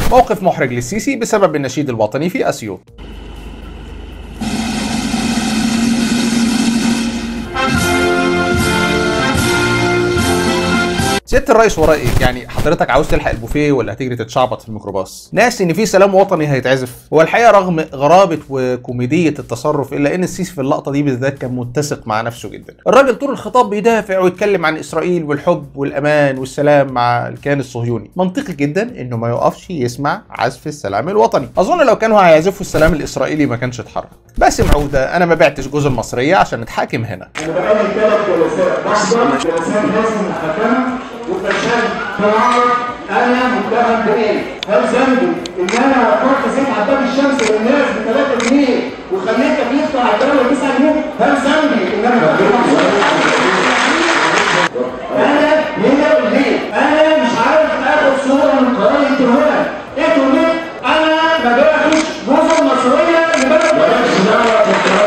موقف محرج للسيسي بسبب النشيد الوطني في اسيوط سياده الرئيس وراه ايه؟ يعني حضرتك عاوز تلحق البوفيه ولا هتجري تتشعبط في الميكروباص؟ ناس ان في سلام وطني هيتعزف، هو الحقيقه رغم غرابه وكوميديه التصرف الا ان السيسي في اللقطه دي بالذات كان متسق مع نفسه جدا. الراجل طول الخطاب بيدافع ويتكلم عن اسرائيل والحب والامان والسلام مع الكيان الصهيوني، منطقي جدا انه ما يقفش يسمع عزف السلام الوطني، اظن لو كانوا هيعزفوا السلام الاسرائيلي ما كانش اتحرك. باسم عوده انا ما بعتش جوز المصريه عشان نتحاكم هنا. انا بقالي ثلاث جلسات بحضر جلسات لازم محاكمه وفشل قرار انا متهم بايه؟ هل ذنبي ان انا وفرت زيت عباد الشمس للناس ب 3 جنيه وخليت تكلفته على الدوله 9 جنيه؟ هل ذنبي ان انا انا هنا ليه؟ انا مش عارف اخد صوره من قرار التهمه ايه تهمه؟ انا ما باخدش جزر مصريه لبلد مالكش دعوه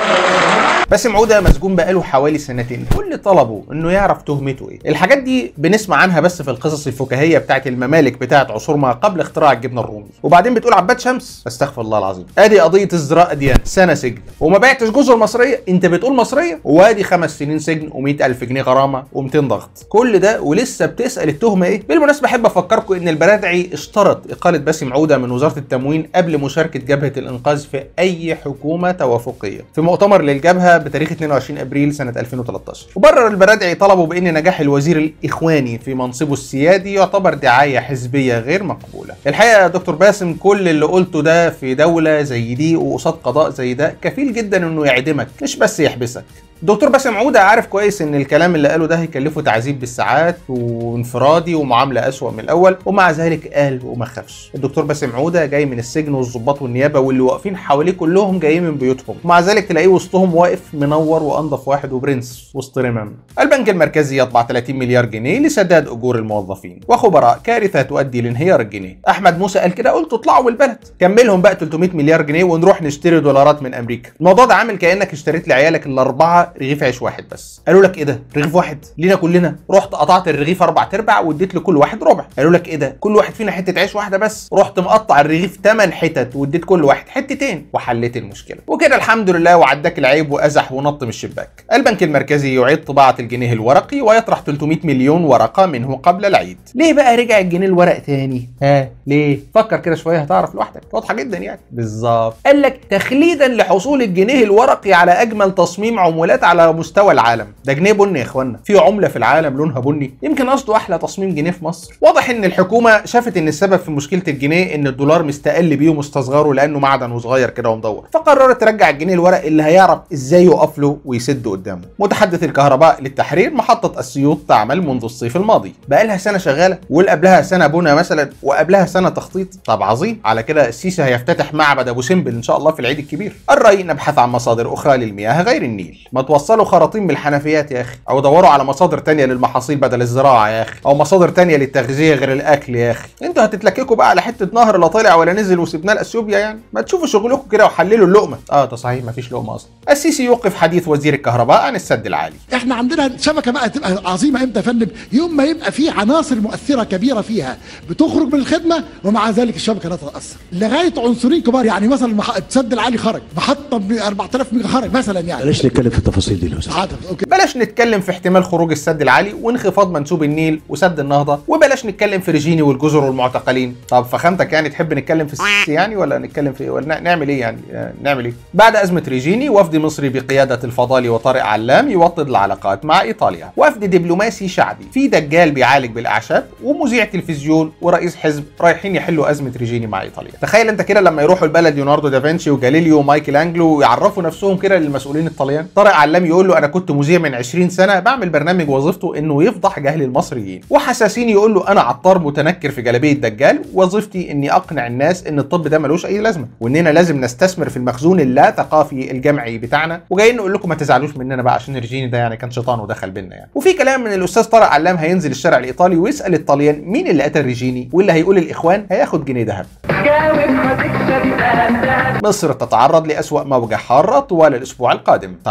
باسم عوده مسجون بقاله حوالي سنتين كل طلبه انه يعرف تهمته ايه الحاجات دي بنسمع عنها بس في القصص الفكاهيه بتاعت الممالك بتاعت عصور ما قبل اختراع الجبنه الرومي وبعدين بتقول عباد شمس استغفر الله العظيم ادي قضيه ازدراء اديان سنه سجن وما بعتش جزر مصريه انت بتقول مصريه وادي خمس سنين سجن و100 الف جنيه غرامه و200 ضغط كل ده ولسه بتسال التهمه ايه بالمناسبه احب افكركم ان البرادعي اشترط اقاله باسم عوده من وزاره التموين قبل مشاركه جبهه الانقاذ في اي حكومه توافقيه في مؤتمر للجبهه بتاريخ 22 ابريل سنه 2013 وبرر البرادعي طلبه بان نجاح الوزير الاخواني في منصبه السيادي يعتبر دعايه حزبيه غير مقبوله الحقيقه يا دكتور باسم كل اللي قلته ده في دوله زي دي وقصاد قضاء زي ده كفيل جدا انه يعدمك مش بس يحبسك دكتور باسم عوده عارف كويس ان الكلام اللي قاله ده هيكلفه تعذيب بالساعات وانفرادي ومعامله اسوأ من الاول ومع ذلك قال وما خافش الدكتور باسم عوده جاي من السجن والظباط والنيابه واللي واقفين حواليه كلهم جايين من بيوتهم ومع ذلك تلاقيه وسطهم واقف منور وانضف واحد وبرنس وسط رمم البنك المركزي يطبع 30 مليار جنيه لسداد اجور الموظفين وخبراء كارثه تؤدي لانهيار الجنيه احمد موسى قال كده قلت اطلعوا من البلد كملهم بقى 300 مليار جنيه ونروح نشتري دولارات من امريكا الموضوع ده عامل كانك اشتريت لعيالك الاربعه رغيف عيش واحد بس قالوا لك ايه ده رغيف واحد لينا كلنا رحت قطعت الرغيف اربع ارباع واديت لكل واحد ربع قالوا لك ايه ده كل واحد فينا حته عيش واحده بس رحت مقطع الرغيف 8 حتت واديت كل واحد حتتين وحليت المشكله وكده الحمد لله وعداك العيب وازح ونط من الشباك البنك المركزي يعيد طباعه الجنيه الورقي ويطرح 300 مليون ورقه منه قبل العيد ليه بقى رجع الجنيه الورق تاني ها ليه فكر كده شويه هتعرف لوحدك واضحه جدا يعني بالظبط قال لك تخليدا لحصول الجنيه الورقي على اجمل تصميم عمولات على مستوى العالم ده جنيه بني يا اخوانا في عمله في العالم لونها بني يمكن قصده احلى تصميم جنيه في مصر واضح ان الحكومه شافت ان السبب في مشكله الجنيه ان الدولار مستقل بيه ومستصغره لانه معدن وصغير كده ومدور فقررت ترجع الجنيه الورق اللي هيعرف ازاي يقف له ويسد قدامه متحدث الكهرباء للتحرير محطه اسيوط تعمل منذ الصيف الماضي بقى لها سنه شغاله واللي قبلها سنه بنا مثلا وقبلها سنه تخطيط طب عظيم على كده السيسي هيفتتح معبد ابو سمبل ان شاء الله في العيد الكبير الرأي نبحث عن مصادر اخرى للمياه غير النيل ما توصلوا خراطيم بالحنفيات يا اخي او دوروا على مصادر تانية للمحاصيل بدل الزراعه يا اخي او مصادر تانية للتغذيه غير الاكل يا اخي انتوا هتتلككوا بقى على حته نهر لا طلع ولا نزل وسبناه لاثيوبيا يعني ما تشوفوا شغلكم كده وحللوا اللقمه اه ده صحيح مفيش لقمه اصلا السيسي يوقف حديث وزير الكهرباء عن السد العالي احنا عندنا شبكه بقى تبقى عظيمه امتى يا فندم يوم ما يبقى في عناصر مؤثره كبيره فيها بتخرج من الخدمه ومع ذلك الشبكه لا تتاثر لغايه عنصرين كبار يعني مثلا المح- السد العالي خرج محطه ب 4000 ميجا خرج مثلا يعني بلاش نتكلم في التفاصيل دي لو سمحت. حاضر اوكي بلاش نتكلم في احتمال خروج السد العالي وانخفاض منسوب النيل وسد النهضه وبلاش نتكلم في ريجيني والجزر والمعتقلين طب فخامتك يعني تحب نتكلم في السيسي يعني ولا نتكلم في ولا نعمل ايه يعني آه، نعمل ايه بعد ازمه ريجيني وفد مصري بقياده الفضالي وطارق علام يوطد العلاقات مع ايطاليا وفد دبلوماسي شعبي في دجال بيعالج بالاعشاب ومذيع تلفزيون ورئيس حزب رايحين يحلوا ازمه ريجيني مع ايطاليا تخيل انت كده لما يروحوا البلد ليوناردو دافنشي وجاليليو ومايكل انجلو ويعرفوا نفسهم كده للمسؤولين الطليان طارق علام يقول له انا كنت مذيع من 20 سنه بعمل برنامج وظيفته انه يفضح جهل المصريين وحساسين يقول له انا عطار متنكر في جلابيه دجال وظيفتي اني اقنع الناس ان الطب ده ملوش اي لازمه واننا لازم نستثمر في المخزون اللا ثقافي الجمعي بتاعنا وجايين نقول لكم ما تزعلوش مننا بقى عشان ريجيني ده يعني كان شيطان ودخل بينا يعني وفي كلام من الاستاذ طارق علام هينزل الشارع الايطالي ويسال الطليان مين اللي قتل ريجيني واللي هيقول الاخوان هياخد جنيه ذهب مصر تتعرض لأسوأ موجة حارة طوال الأسبوع القادم طيب والله دي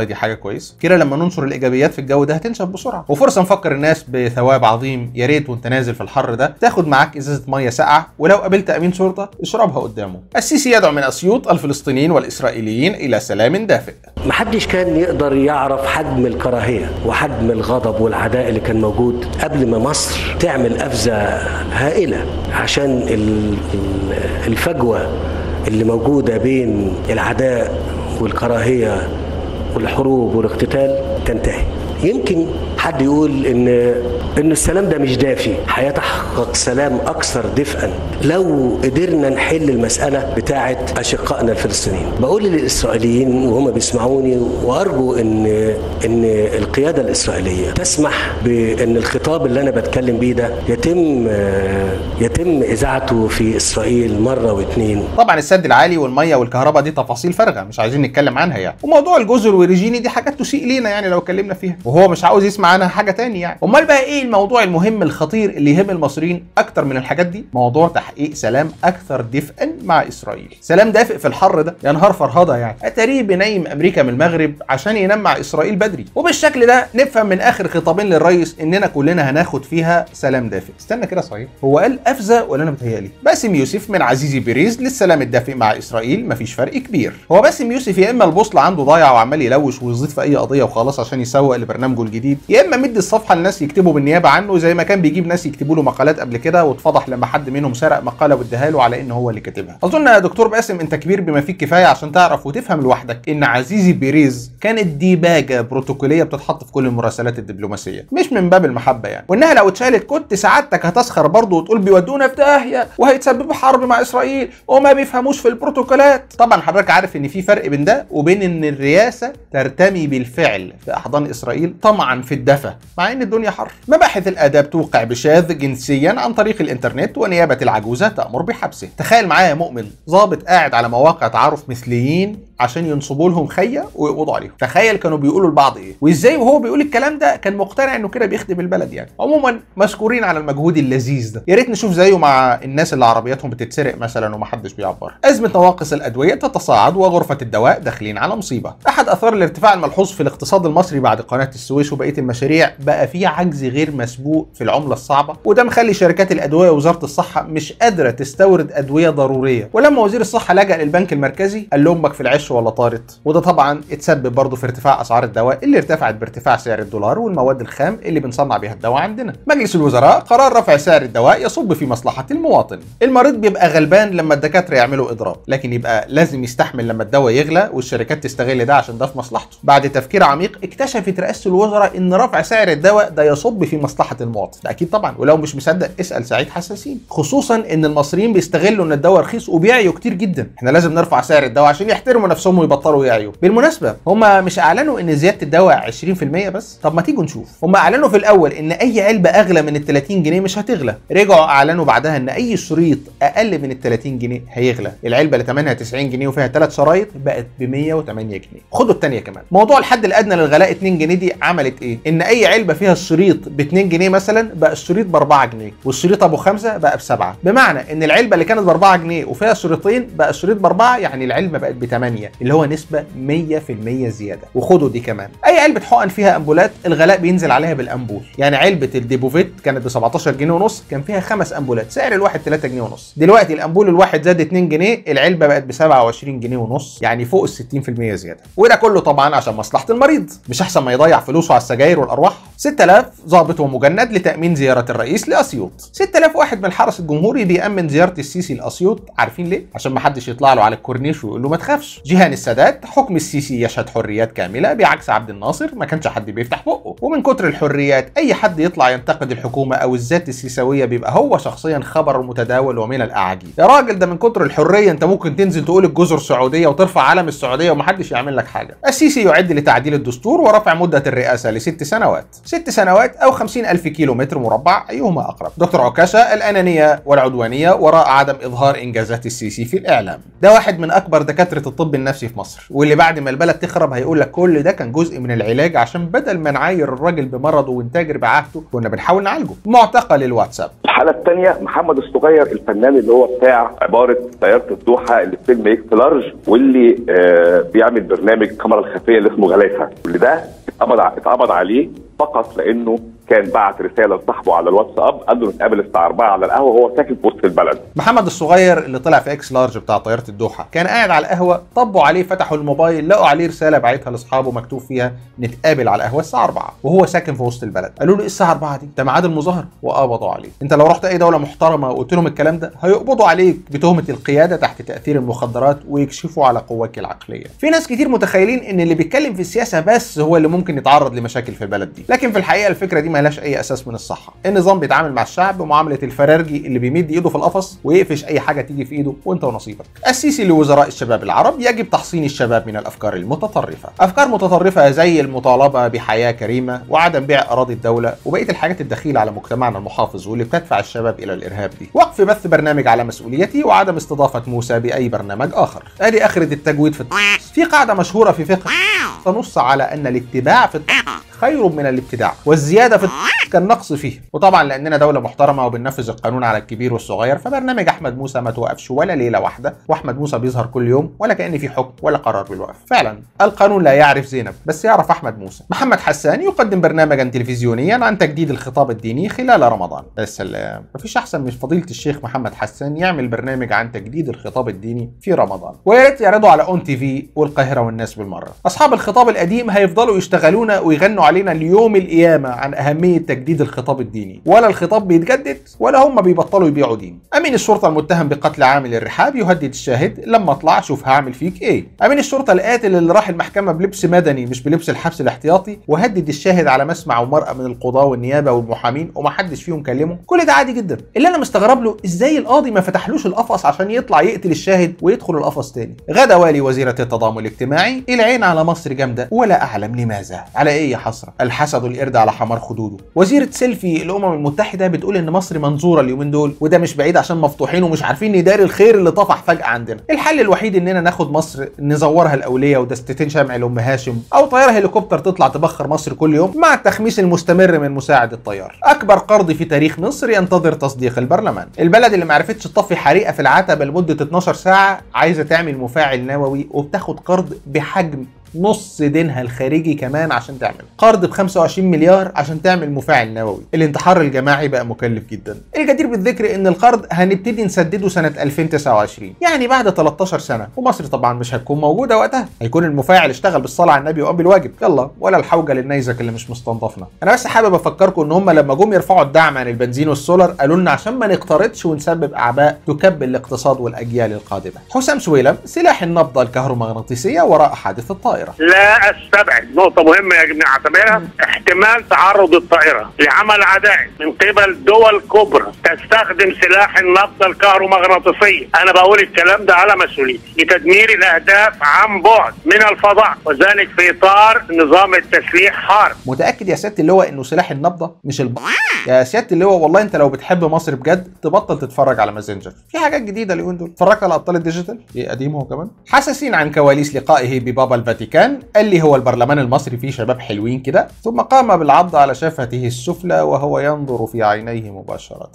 دي حاجه كويسه كده لما ننشر الايجابيات في الجو ده هتنشف بسرعه وفرصه نفكر الناس بثواب عظيم يا ريت وانت نازل في الحر ده تاخد معاك ازازه ميه ساقعه ولو قابلت امين شرطه اشربها قدامه السيسي يدعو من اسيوط الفلسطينيين والاسرائيليين الى سلام دافئ محدش كان يقدر يعرف حجم الكراهية وحجم الغضب والعداء اللي كان موجود قبل ما مصر تعمل قفزة هائلة عشان ال- ال- الفجوة اللي موجودة بين العداء والكراهية والحروب والاقتتال تنتهي يمكن حد يقول ان ان السلام ده مش دافي هيتحقق سلام اكثر دفئا لو قدرنا نحل المساله بتاعه اشقائنا الفلسطينيين بقول للاسرائيليين وهم بيسمعوني وارجو ان ان القياده الاسرائيليه تسمح بان الخطاب اللي انا بتكلم بيه ده يتم آه، يتم اذاعته في اسرائيل مره واثنين طبعا السد العالي والميه والكهرباء دي تفاصيل فارغه مش عايزين نتكلم عنها يعني وموضوع الجزر وريجيني دي حاجات تسيء لينا يعني لو اتكلمنا فيها وهو مش عاوز يسمع عنها حاجه تاني يعني امال بقى ايه الموضوع المهم الخطير اللي يهم المصريين اكتر من الحاجات دي موضوع تحقيق سلام اكثر دفئا مع اسرائيل سلام دافئ في الحر ده يا نهار فرهضه يعني اتاريه بنايم امريكا من المغرب عشان ينام مع اسرائيل بدري وبالشكل ده نفهم من اخر خطابين للرئيس اننا كلنا هناخد فيها سلام دافئ استنى كده صحيح هو قال افزه ولا انا متهيألي باسم يوسف من عزيزي بيريز للسلام الدافئ مع اسرائيل مفيش فرق كبير هو باسم يوسف يا اما البوصله عنده ضايع وعمال يلوش ويزيد في اي قضيه وخلاص عشان يسوق لبرنامجه الجديد يا اما مدي الصفحه لناس يكتبوا بالنيابه عنه زي ما كان بيجيب ناس يكتبوا له مقالات قبل كده واتفضح لما حد منهم سرق مقاله واداها له على ان هو اللي كاتبها اظن يا دكتور باسم انت كبير بما فيه الكفايه عشان تعرف وتفهم لوحدك ان عزيزي بيريز كانت ديباجه بروتوكوليه بتتحط في كل المراسلات الدبلوماسيه مش من باب المحبه يعني وانها لو اتشالت كنت سعادتك هتسخر برضه وتقول بيودونا في داهيه وهيتسببوا حرب مع اسرائيل وما بيفهموش في البروتوكولات طبعا حضرتك عارف ان في فرق بين ده وبين ان الرئاسه ترتمي بالفعل في احضان اسرائيل طمعا في الدفى مع ان الدنيا حر مباحث الاداب توقع بشاذ جنسيا عن طريق الانترنت ونيابه العجوزه تامر بحبسه تخيل معايا يا مؤمن ضابط قاعد على مواقع تعارف مثليين عشان ينصبوا لهم خيه ويقبضوا عليهم تخيل كانوا بيقولوا لبعض ايه وازاي وهو بيقول الكلام ده كان مقتنع انه كده بيخدم البلد يعني عموما مشكورين على المجهود اللذيذ ده يا ريت نشوف زيه مع الناس اللي عربياتهم بتتسرق مثلا ومحدش بيعبر ازمه نواقص الادويه تتصاعد وغرفه الدواء داخلين على مصيبه احد اثار الارتفاع الملحوظ في الاقتصاد المصري بعد قناه السويس وبقيه المشاريع بقى في عجز غير مسبوق في العمله الصعبه وده مخلي شركات الادويه ووزاره الصحه مش قادره تستورد ادويه ضروريه ولما وزير الصحه لجأ للبنك المركزي قال له امك في العش ولا طارت وده طبعا اتسبب برضه في ارتفاع اسعار الدواء اللي ارتفعت بارتفاع سعر الدولار والمواد الخام اللي بنصنع بيها الدواء عندنا مجلس الوزراء قرار رفع سعر الدواء يصب في مصلحه المواطن المريض بيبقى غلبان لما الدكاتره يعملوا اضراب لكن يبقى لازم يستحمل لما الدواء يغلى والشركات تستغل ده عشان ده في مصلحته بعد تفكير عميق اكتشفت رئاسه الوزراء ان رفع سعر الدواء ده يصب في مصلحه المواطن ده اكيد طبعا ولو مش مصدق اسال سعيد حساسين خصوصا ان المصريين بيستغلوا ان الدواء رخيص وبيعيوا كتير جدا احنا لازم نرفع سعر الدواء عشان يحترموا نفسهم ويبطلوا يعيوا بالمناسبه هم مش اعلنوا ان زياده الدواء 20% بس طب ما تيجوا نشوف هم اعلنوا في الاول ان اي علبه اغلى من ال 30 جنيه مش هتغلى رجعوا اعلنوا بعدها ان اي شريط اقل من ال 30 جنيه هيغلى العلبه اللي ثمنها 90 جنيه وفيها ثلاث شرايط بقت ب 108 جنيه خدوا الثانيه كمان موضوع الحد الادنى للغلاء 2 جنيه دي عملت ايه ان اي علبه فيها الشريط ب 2 جنيه مثلا بقى الشريط ب 4 جنيه والشريط ابو خمسه بقى بسبعه بمعنى ان العلبه اللي كانت ب 4 جنيه وفيها شريطين بقى الشريط ب 4 يعني العلبه بقت ب 8 اللي هو نسبه 100% زياده وخدوا دي كمان اي علبه حقن فيها امبولات الغلاء بينزل عليها بالامبول يعني علبه الديبوفيت كانت ب 17 جنيه ونص كان فيها خمس امبولات سعر الواحد 3 جنيه ونص دلوقتي الامبول الواحد زاد 2 جنيه العلبه بقت ب 27 جنيه ونص يعني فوق ال 60% زياده وده كله طبعا عشان مصلحه المريض مش احسن ما يضيع فلوسه على السجاير والارواح 6000 ضابط ومجند لتامين زياره الرئيس لاسيوط 6000 واحد من الحرس الجمهوري بيامن زياره السيسي لاسيوط عارفين ليه عشان ما حدش يطلع له على الكورنيش ويقول له ما تخافش جيهان السادات حكم السيسي يشهد حريات كامله بعكس عبد الناصر ما كانش حد بيفتح بقه ومن كتر الحريات اي حد يطلع ينتقد الحكومه او الذات السيساويه بيبقى هو شخصيا خبر متداول ومن الاعاجيب يا راجل ده من كتر الحريه انت ممكن تنزل تقول الجزر سعوديه وترفع علم السعوديه ومحدش يعمل لك حاجه السيسي يعد لتعديل الدستور ورفع مده الرئاسه لست سنوات ست سنوات او 50 الف كيلو متر مربع ايهما اقرب دكتور عكاشه الانانيه والعدوانيه وراء عدم اظهار انجازات السيسي في الاعلام ده واحد من اكبر دكاتره الطب النفسي في مصر واللي بعد ما البلد تخرب هيقول لك كل ده كان جزء من العلاج عشان بدل ما نعاير الراجل بمرضه ونتاجر بعافته كنا بنحاول نعالجه معتقل الواتساب الحالة الثانية محمد الصغير الفنان اللي هو بتاع عبارة طيارة الدوحة اللي في فيلم اكس لارج واللي آه بيعمل برنامج الكاميرا الخفية اللي اسمه غلاسة واللي ده اتقبض ع- اتقبض عليه فقط لأنه كان بعت رسالة لصاحبه على الواتساب قال له نتقابل الساعة 4 على القهوة وهو ساكن في وسط البلد محمد الصغير اللي طلع في اكس لارج بتاع طياره الدوحه كان قاعد على القهوه طبوا عليه فتحوا الموبايل لقوا عليه رساله بعتها لاصحابه مكتوب فيها نتقابل على القهوه الساعه 4 وهو ساكن في وسط البلد قالوا له ايه الساعه 4 دي ده ميعاد المظاهره وقبضوا عليه انت لو رحت اي دوله محترمه وقلت لهم الكلام ده هيقبضوا عليك بتهمه القياده تحت تاثير المخدرات ويكشفوا على قواك العقليه في ناس كتير متخيلين ان اللي بيتكلم في السياسه بس هو اللي ممكن يتعرض لمشاكل في البلد دي لكن في الحقيقه الفكره دي مالهاش اي اساس من الصحه النظام بيتعامل مع الشعب بمعامله الفرارجي اللي بيمد ايده في القفص ويقفش اي حاجه تيجي في ايده وانت ونصيبك السيسي لوزراء الشباب العرب يجب تحصين الشباب من الافكار المتطرفه افكار متطرفه زي المطالبه بحياه كريمه وعدم بيع اراضي الدوله وبقيه الحاجات الدخيله على مجتمعنا المحافظ واللي بتدفع الشباب الى الارهاب دي وقف بث برنامج على مسؤوليتي وعدم استضافه موسى باي برنامج اخر ادي اخره التجويد في الطقس في قاعده مشهوره في فقه تنص على ان الاتباع في الطقس خير من الابتداع والزياده في الطقس كالنقص فيه وطبعا لاننا دوله محترمه وبننفذ القانون على الكبير والصغير فبرنامج احمد موسى ما توقفش ولا ليله واحده واحمد موسى بيظهر كل يوم ولا كان في حكم ولا قرار بالوقف فعلا القانون لا يعرف زينب بس يعرف احمد موسى محمد حسان يقدم برنامجا تلفزيونيا عن تجديد الخطاب الديني خلال رمضان يا سلام مفيش احسن من فضيله الشيخ محمد حسان يعمل برنامج عن تجديد الخطاب الديني في رمضان ويا ريت يعرضوا على اون تي في والقاهره والناس بالمره اصحاب الخطاب القديم هيفضلوا يشتغلونا ويغنوا علينا ليوم القيامه عن اهميه تجديد الخطاب الديني ولا الخطاب بيتجدد ولا هم بيبطلوا يبيعوا دين امين الشرطه المتهم بقتل عامل الرحاب يهدد الشاهد لما اطلع شوف هعمل فيك ايه امين الشرطه القاتل اللي راح المحكمه بلبس مدني مش بلبس الحبس الاحتياطي وهدد الشاهد على مسمع ومرأة من القضاه والنيابه والمحامين ومحدش فيهم كلمه كل ده عادي جدا اللي انا مستغرب له ازاي القاضي ما فتحلوش القفص عشان يطلع يقتل الشاهد ويدخل القفص تاني غدا والي وزيره التضامن الاجتماعي العين على مصر جامده ولا اعلم لماذا على ايه يا حسره الحسد القرد على حمار خدوده وزيره سيلفي الامم المتحده بتقول ان مصر منظوره اليومين دول وده مش بعيد عشان مفتوحين ومش عارفين نداري الخير اللي طفح فجاه عندنا الحل الوحيد اننا ناخد مصر نزورها الاوليه ودستتين شمع لام هاشم او طياره هليكوبتر تطلع تبخر مصر كل يوم مع التخميس المستمر من مساعد الطيار اكبر قرض في تاريخ مصر ينتظر تصديق البرلمان البلد اللي ما عرفتش تطفي حريقه في العتبه لمده 12 ساعه عايزه تعمل مفاعل نووي وبتاخد قرض بحجم نص دينها الخارجي كمان عشان تعمل قرض ب 25 مليار عشان تعمل مفاعل نووي الانتحار الجماعي بقى مكلف جدا الجدير بالذكر ان القرض هنبتدي نسدده سنة 2029 يعني بعد 13 سنة ومصر طبعا مش هتكون موجودة وقتها هيكون المفاعل اشتغل بالصلاة على النبي وقام بالواجب يلا ولا الحوجة للنيزك اللي مش مستنضفنا انا بس حابب افكركم ان هم لما جم يرفعوا الدعم عن البنزين والسولار قالوا لنا عشان ما نقترضش ونسبب اعباء تكب الاقتصاد والاجيال القادمة حسام سويلم سلاح النبضة الكهرومغناطيسية وراء حادث الطائرة لا استبعد نقطة مهمة يجب نعتبرها احتمال تعرض الطائرة لعمل عدائي من قبل دول كبرى تستخدم سلاح النبضة الكهرومغناطيسية أنا بقول الكلام ده على مسؤوليتي لتدمير الأهداف عن بعد من الفضاء وذلك في إطار نظام التسليح حرب متاكد يا سياده اللواء انه سلاح النبضه مش الب... يا سياده اللواء والله انت لو بتحب مصر بجد تبطل تتفرج على مازنجر في حاجات جديده اليومين دول اتفرجت على ابطال الديجيتال ايه قديم هو كمان حساسين عن كواليس لقائه ببابا الفاتيكان قال لي هو البرلمان المصري فيه شباب حلوين كده ثم قام بالعض على شفته السفلى وهو ينظر في عينيه مباشره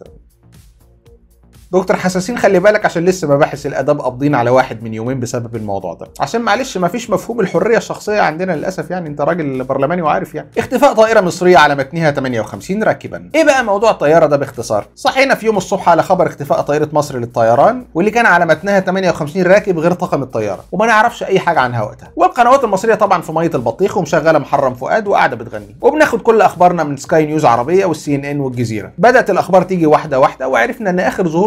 دكتور حساسين خلي بالك عشان لسه مباحث الاداب قابضين على واحد من يومين بسبب الموضوع ده عشان معلش ما فيش مفهوم الحريه الشخصيه عندنا للاسف يعني انت راجل برلماني وعارف يعني اختفاء طائره مصريه على متنها 58 راكبا ايه بقى موضوع الطياره ده باختصار صحينا في يوم الصبح على خبر اختفاء طائره مصر للطيران واللي كان على متنها 58 راكب غير طاقم الطياره وما نعرفش اي حاجه عنها وقتها والقنوات المصريه طبعا في ميه البطيخ ومشغله محرم فؤاد وقاعده بتغني وبناخد كل اخبارنا من سكاي نيوز عربيه والسي ان ان والجزيره بدات الاخبار تيجي واحده واحده وعرفنا ان اخر ظهور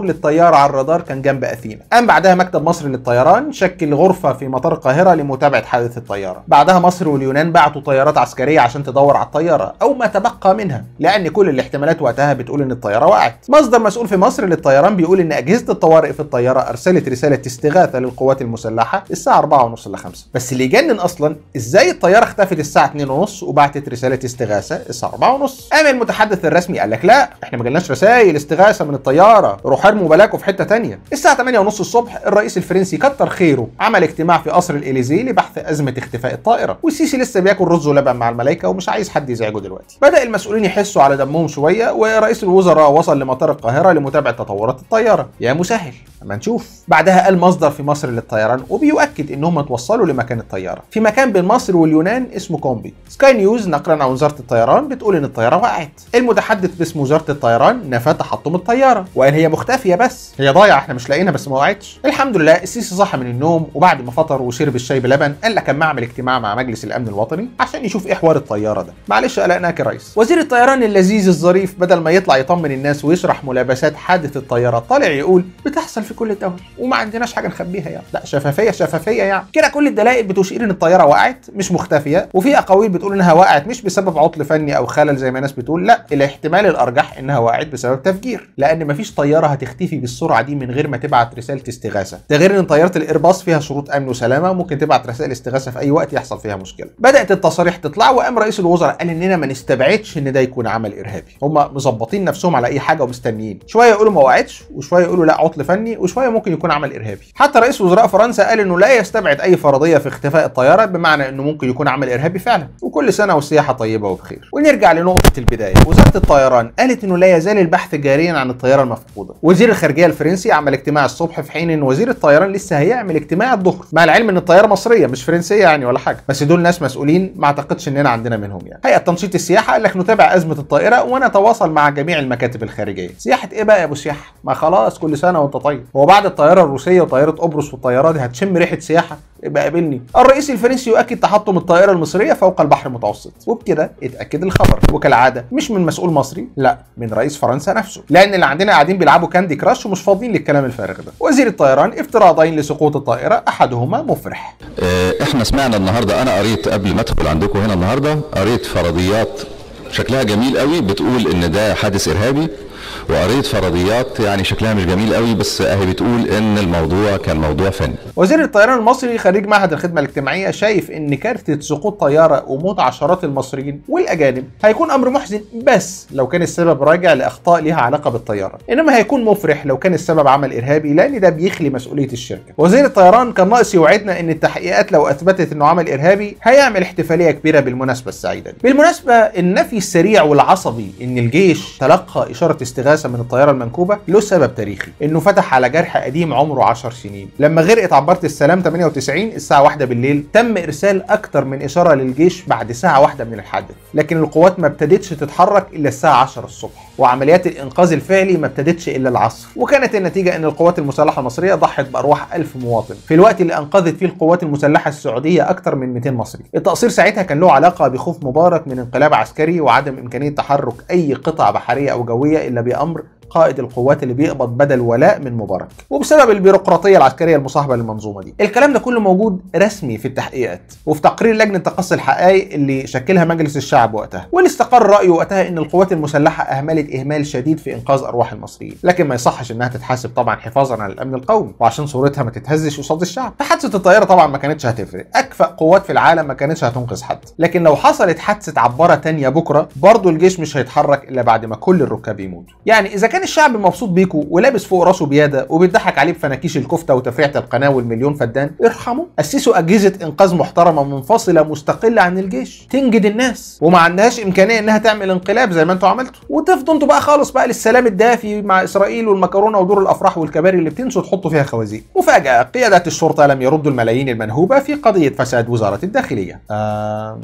للطياره على الرادار كان جنب اثينا قام بعدها مكتب مصر للطيران شكل غرفه في مطار القاهره لمتابعه حادث الطياره بعدها مصر واليونان بعتوا طيارات عسكريه عشان تدور على الطياره او ما تبقى منها لان كل الاحتمالات وقتها بتقول ان الطياره وقعت مصدر مسؤول في مصر للطيران بيقول ان اجهزه الطوارئ في الطياره ارسلت رساله استغاثه للقوات المسلحه الساعه 4:30 ل 5 بس اللي يجنن اصلا ازاي الطياره اختفت الساعه 2:30 وبعتت رساله استغاثه الساعه 4:30 قام المتحدث الرسمي قال لك لا احنا ما جالناش رسائل استغاثه من الطياره روحوا ارموا بلاكوا في حته تانية الساعه 8:30 الصبح الرئيس الفرنسي كتر خيره عمل اجتماع في قصر الاليزيه لبحث ازمه اختفاء الطائره والسيسي لسه بياكل رز ولبن مع الملائكه ومش عايز حد يزعجه دلوقتي بدا المسؤولين يحسوا على دمهم شويه ورئيس الوزراء وصل لمطار القاهره لمتابعه تطورات الطياره يا مسهل اما نشوف بعدها قال مصدر في مصر للطيران وبيؤكد انهم توصلوا لمكان الطياره في مكان بين مصر واليونان اسمه كومبي سكاي نيوز نقلا عن وزاره الطيران بتقول ان الطياره وقعت المتحدث باسم وزاره الطيران نفى تحطم الطياره وقال هي مختفيه بس هي ضايعه احنا مش لاقيينها بس ما وقعتش الحمد لله السيسي صحى من النوم وبعد ما فطر وشرب الشاي بلبن قال لك اما اعمل اجتماع مع مجلس الامن الوطني عشان يشوف ايه حوار الطياره ده معلش قلقناك يا ريس وزير الطيران اللذيذ الظريف بدل ما يطلع يطمن الناس ويشرح ملابسات حادث الطياره طالع يقول بتحصل في كل الدول وما عندناش حاجه نخبيها يعني لا شفافيه شفافيه يعني كده كل الدلائل بتشير ان الطياره وقعت مش مختفيه وفي اقاويل بتقول انها وقعت مش بسبب عطل فني او خلل زي ما الناس بتقول لا الاحتمال الارجح انها وقعت بسبب تفجير لان مفيش طياره هتختفي بالسرعه دي من غير ما تبعت رساله استغاثه ده غير ان طياره الايرباص فيها شروط امن وسلامه وممكن تبعت رسائل استغاثه في اي وقت يحصل فيها مشكله بدات التصاريح تطلع وقام رئيس الوزراء قال اننا ما نستبعدش ان ده يكون عمل ارهابي هم مظبطين نفسهم على اي حاجه ومستنيين شويه يقولوا ما وقعتش وشويه يقولوا لا عطل فني وشويه ممكن يكون عمل ارهابي حتى رئيس وزراء فرنسا قال انه لا يستبعد اي فرضيه في اختفاء الطياره بمعنى انه ممكن يكون عمل ارهابي فعلا وكل سنه والسياحه طيبه وبخير ونرجع لنقطه البدايه وزاره الطيران قالت انه لا يزال البحث جاريا عن الطياره المفقوده وزير الخارجيه الفرنسي عمل اجتماع الصبح في حين ان وزير الطيران لسه هيعمل اجتماع الظهر مع العلم ان الطياره مصريه مش فرنسيه يعني ولا حاجه بس دول ناس مسؤولين ما اعتقدش اننا عندنا منهم يعني هيئه تنشيط السياحه قال لك نتابع ازمه الطائره ونتواصل مع جميع المكاتب الخارجيه سياحه ايه بقى يا ابو سياحه ما خلاص كل سنه وانت طيب هو بعد الطياره الروسيه وطياره قبرص والطيارات دي هتشم ريحه سياحه يبقى قابلني الرئيس الفرنسي يؤكد تحطم الطائره المصريه فوق البحر المتوسط وبكده اتاكد الخبر وكالعاده مش من مسؤول مصري لا من رئيس فرنسا نفسه لان اللي عندنا قاعدين بيلعبوا كاندي كراش ومش فاضيين للكلام الفارغ ده وزير الطيران افتراضين لسقوط الطائره احدهما مفرح آه، احنا سمعنا النهارده انا قريت قبل ما ادخل عندكم هنا النهارده قريت فرضيات شكلها جميل قوي بتقول ان ده حادث ارهابي وقريت فرضيات يعني شكلها مش جميل قوي بس اهي بتقول ان الموضوع كان موضوع فني وزير الطيران المصري خريج معهد الخدمه الاجتماعيه شايف ان كارثه سقوط طياره وموت عشرات المصريين والاجانب هيكون امر محزن بس لو كان السبب راجع لاخطاء ليها علاقه بالطياره انما هيكون مفرح لو كان السبب عمل ارهابي لان ده بيخلي مسؤوليه الشركه وزير الطيران كان ناقص يوعدنا ان التحقيقات لو اثبتت انه عمل ارهابي هيعمل احتفاليه كبيره بالمناسبه السعيده دي بالمناسبه النفي السريع والعصبي ان الجيش تلقى اشاره استغاثه من الطياره المنكوبه له سبب تاريخي انه فتح على جرح قديم عمره 10 سنين لما غرقت عباره السلام 98 الساعه 1 بالليل تم ارسال اكتر من اشاره للجيش بعد ساعه واحده من الحادث لكن القوات ما ابتدتش تتحرك الا الساعه 10 الصبح وعمليات الانقاذ الفعلي ما ابتدتش الا العصر وكانت النتيجه ان القوات المسلحه المصريه ضحت بارواح 1000 مواطن في الوقت اللي انقذت فيه القوات المسلحه السعوديه اكتر من 200 مصري التقصير ساعتها كان له علاقه بخوف مبارك من انقلاب عسكري وعدم امكانيه تحرك اي قطع بحريه او جويه الا بامر قائد القوات اللي بيقبض بدل ولاء من مبارك وبسبب البيروقراطيه العسكريه المصاحبه للمنظومه دي الكلام ده كله موجود رسمي في التحقيقات وفي تقرير لجنه تقصي الحقائق اللي شكلها مجلس الشعب وقتها واللي استقر رايه وقتها ان القوات المسلحه اهملت اهمال شديد في انقاذ ارواح المصريين لكن ما يصحش انها تتحاسب طبعا حفاظا على الامن القومي وعشان صورتها ما تتهزش قصاد الشعب فحادثه الطياره طبعا ما كانتش هتفرق اكفأ قوات في العالم ما كانتش هتنقذ حد لكن لو حصلت حادثه عباره تانية بكره برضه الجيش مش هيتحرك الا بعد ما كل الركاب يموتوا يعني اذا كان الشعب مبسوط بيكو ولابس فوق راسه بياده وبيضحك عليه بفناكيش الكفته وتفريعه القناه والمليون فدان ارحموا اسسوا اجهزه انقاذ محترمه منفصله مستقله عن الجيش تنجد الناس وما عندهاش امكانيه انها تعمل انقلاب زي ما انتوا عملتوا وتفضوا انتوا بقى خالص بقى للسلام الدافي مع اسرائيل والمكرونه ودور الافراح والكباري اللي بتنسوا تحطوا فيها خوازيق مفاجاه قيادات الشرطه لم يردوا الملايين المنهوبه في قضيه فساد وزاره الداخليه آم...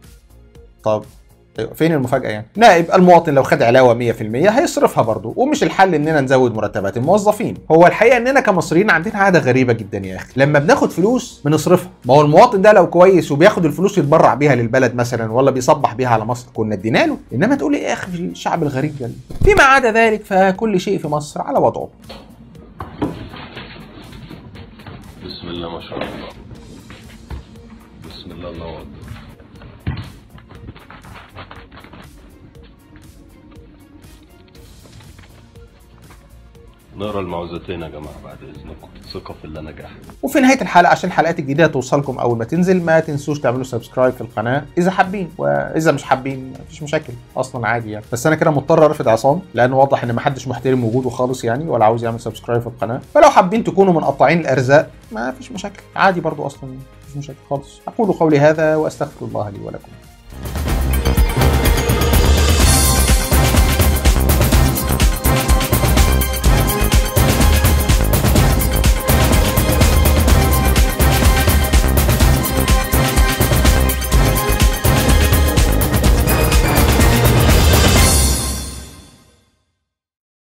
طب أيوة، فين المفاجأة يعني؟ نائب المواطن لو خد علاوة 100% هيصرفها برضه ومش الحل اننا نزود مرتبات الموظفين، هو الحقيقة اننا كمصريين عندنا عادة غريبة جدا يا اخي، لما بناخد فلوس بنصرفها، ما هو المواطن ده لو كويس وبياخد الفلوس يتبرع بيها للبلد مثلا ولا بيصبح بيها على مصر كنا ادينا له، انما تقول ايه يا اخي الشعب الغريب ده؟ فيما عدا ذلك فكل شيء في مصر على وضعه. الله ما شاء الله بسم الله الله اكبر نقرا المعوذتين يا جماعه بعد اذنكم ثقه في الله نجاح وفي نهايه الحلقه عشان الحلقات الجديده توصلكم اول ما تنزل ما تنسوش تعملوا سبسكرايب في القناه اذا حابين واذا مش حابين مفيش مشاكل اصلا عادي يعني بس انا كده مضطر ارفض عصام لانه واضح ان محدش محترم وجوده خالص يعني ولا عاوز يعمل سبسكرايب في القناه فلو حابين تكونوا منقطعين الارزاق ما فيش مشاكل عادي برضو اصلا مفيش مشاكل خالص اقول قولي هذا واستغفر الله لي ولكم